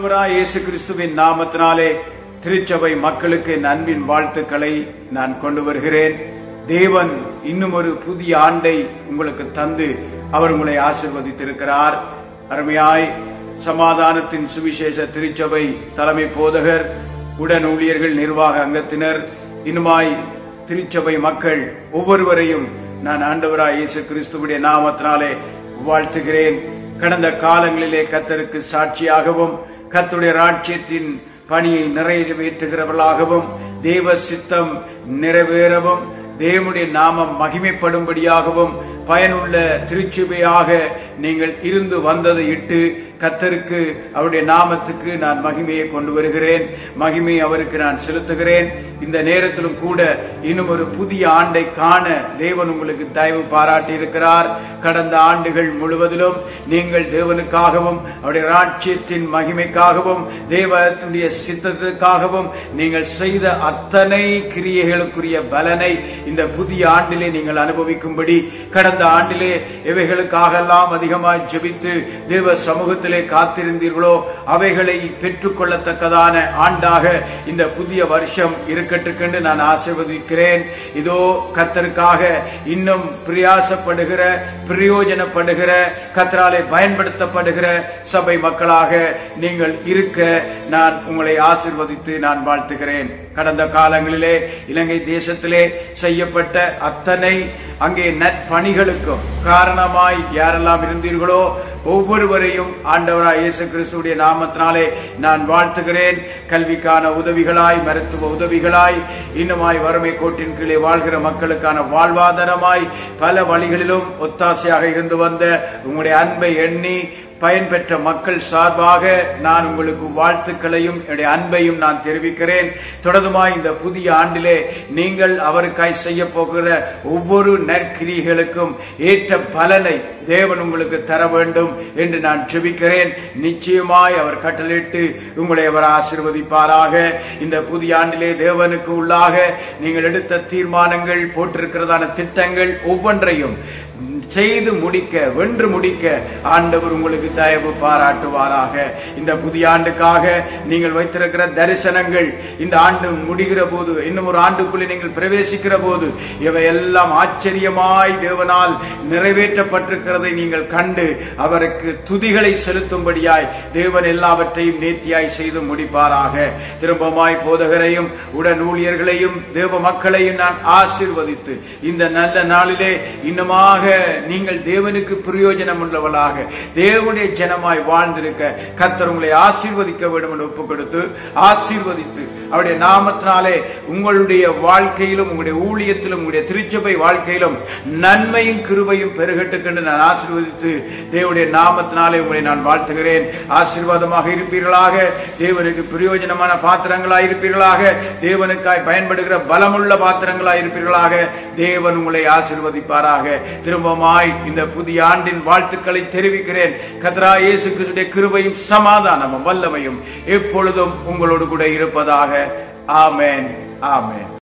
ஆண்டவராய் இயேசு கிறிஸ்துவின் நாமத்தினாலே திருச்சபை மக்களுக்கு என் அன்பின் வாழ்த்துக்களை நான் கொண்டு வருகிறேன் தேவன் இன்னும் ஒரு புதிய ஆண்டை உங்களுக்கு தந்து அவர் உங்களை ஆசிர்வதித்திருக்கிறார் அருமையாய் சமாதானத்தின் சுவிசேஷ திருச்சபை தலைமை போதகர் உடன் ஊழியர்கள் நிர்வாக அங்கத்தினர் இன்னுமாய் திருச்சபை மக்கள் ஒவ்வொருவரையும் நான் ஆண்டவராய் இயேசு கிறிஸ்துவுடைய நாமத்தினாலே வாழ்த்துகிறேன் கடந்த காலங்களிலே கத்தருக்கு சாட்சியாகவும் கத்துடைய ராட்சியத்தின் பணியை நிறைவேற்றுகிறவர்களாகவும் தேவ சித்தம் நிறைவேறவும் தேவனுடைய நாமம் மகிமைப்படும்படியாகவும் பயனுள்ள திருச்சுபையாக நீங்கள் இருந்து வந்ததை இட்டு கத்தருக்கு அவருடைய நாமத்துக்கு நான் மகிமையை கொண்டு வருகிறேன் மகிமை அவருக்கு நான் செலுத்துகிறேன் இந்த நேரத்திலும் கூட இன்னும் ஒரு புதிய ஆண்டை காண தேவன் உங்களுக்கு தயவு பாராட்டி இருக்கிறார் கடந்த ஆண்டுகள் முழுவதிலும் நீங்கள் தேவனுக்காகவும் அவருடைய ராட்சியத்தின் மகிமைக்காகவும் தேவனுடைய சித்தத்திற்காகவும் நீங்கள் செய்த அத்தனை கிரியைகளுக்குரிய பலனை இந்த புதிய ஆண்டிலே நீங்கள் அனுபவிக்கும்படி கடந்த ஆண்டிலே எவைகளுக்காகெல்லாம் அதிகமாய் ஜெபித்து தேவ சமூகத்திலே காத்திருந்தீர்களோ அவைகளை பெற்றுக்கொள்ளத்தக்கதான ஆண்டாக இந்த புதிய வருஷம் இருக்கட்டுக்கென்று நான் ஆசிர்வதிக்கிறேன் இதோ கத்தருக்காக இன்னும் பிரயாசப்படுகிற பிரயோஜனப்படுகிற கத்தராலே பயன்படுத்தப்படுகிற சபை மக்களாக நீங்கள் இருக்க நான் உங்களை ஆசிர்வதித்து நான் வாழ்த்துகிறேன் கடந்த காலங்களிலே இலங்கை தேசத்திலே செய்யப்பட்ட அத்தனை அங்கே நற்பணிகளுக்கும் காரணமாய் யாரெல்லாம் இருந்தீர்களோ ஒவ்வொருவரையும் ஆண்டவராய் இயேசு கிறிஸ்துடைய நாமத்தினாலே நான் வாழ்த்துகிறேன் கல்விக்கான உதவிகளாய் மருத்துவ உதவிகளாய் இன்னுமாய் வறுமை கோட்டின் கீழே வாழ்கிற மக்களுக்கான வாழ்வாதாரமாய் பல வழிகளிலும் ஒத்தாசையாக இருந்து வந்த உங்களுடைய அன்பை எண்ணி பயன்பெற்ற மக்கள் சார்பாக நான் உங்களுக்கு வாழ்த்துக்களையும் என்னுடைய அன்பையும் நான் தெரிவிக்கிறேன் தொடர்ந்துமாய் இந்த புதிய ஆண்டிலே நீங்கள் அவருக்காய் செய்ய போகிற ஒவ்வொரு நற்கிரிகளுக்கும் ஏற்ற பலனை தேவன் உங்களுக்கு தர வேண்டும் என்று நான் ஜெபிக்கிறேன் நிச்சயமாய் அவர் கட்டளிட்டு உங்களை அவர் ஆசிர்வதிப்பாராக இந்த புதிய ஆண்டிலே தேவனுக்கு உள்ளாக நீங்கள் எடுத்த தீர்மானங்கள் போட்டிருக்கிறதான திட்டங்கள் ஒவ்வொன்றையும் செய்து முடிக்க வென்று முடிக்க ஆண்டவர் உங்களுக்கு தயவு பாராட்டுவாராக இந்த புதிய ஆண்டுக்காக நீங்கள் வைத்திருக்கிற தரிசனங்கள் இந்த ஆண்டு முடிகிற போது இன்னும் ஒரு ஆண்டுக்குள்ளே நீங்கள் பிரவேசிக்கிற போது இவை எல்லாம் ஆச்சரியமாய் தேவனால் நிறைவேற்றப்பட்டிருக்கிறதை நீங்கள் கண்டு அவருக்கு துதிகளை செலுத்தும்படியாய் தேவன் எல்லாவற்றையும் நேர்த்தியாய் செய்து முடிப்பாராக திரும்பமாய் போதகரையும் உடன் ஊழியர்களையும் தேவ மக்களையும் நான் ஆசிர்வதித்து இந்த நல்ல நாளிலே இன்னமாக நீங்கள் தேவனுக்கு பிரயோஜனம் உள்ளவளாக தேவனுடைய ஜனமாய் வாழ்ந்திருக்க கத்தர் உங்களை ஆசீர்வதிக்க வேண்டும் என்று ஒப்புக் கொடுத்து ஆசீர்வதித்து அவருடைய நாமத்தினாலே உங்களுடைய வாழ்க்கையிலும் உங்களுடைய ஊழியத்திலும் உங்களுடைய திருச்சபை வாழ்க்கையிலும் நன்மையும் கிருபையும் பெருகட்டுக்கென்று நான் ஆசீர்வதித்து தேவனுடைய நாமத்தினாலே உங்களை நான் வாழ்த்துகிறேன் ஆசீர்வாதமாக இருப்பீர்களாக தேவனுக்கு பிரயோஜனமான பாத்திரங்களாய் இருப்பீர்களாக தேவனுக்காய் பயன்படுகிற பலமுள்ள பாத்திரங்களாய் இருப்பீர்களாக தேவன் உங்களை ஆசீர்வதிப்பாராக திரும்பமாய் இந்த புதிய ஆண்டின் வாழ்த்துக்களை தெரிவிக்கிறேன் கத்ரா இயேசு கிறிஸ்துடைய கிருபையும் சமாதானமும் வல்லமையும் எப்பொழுதும் உங்களோடு கூட இருப்பதாக ஆமேன் ஆமேன்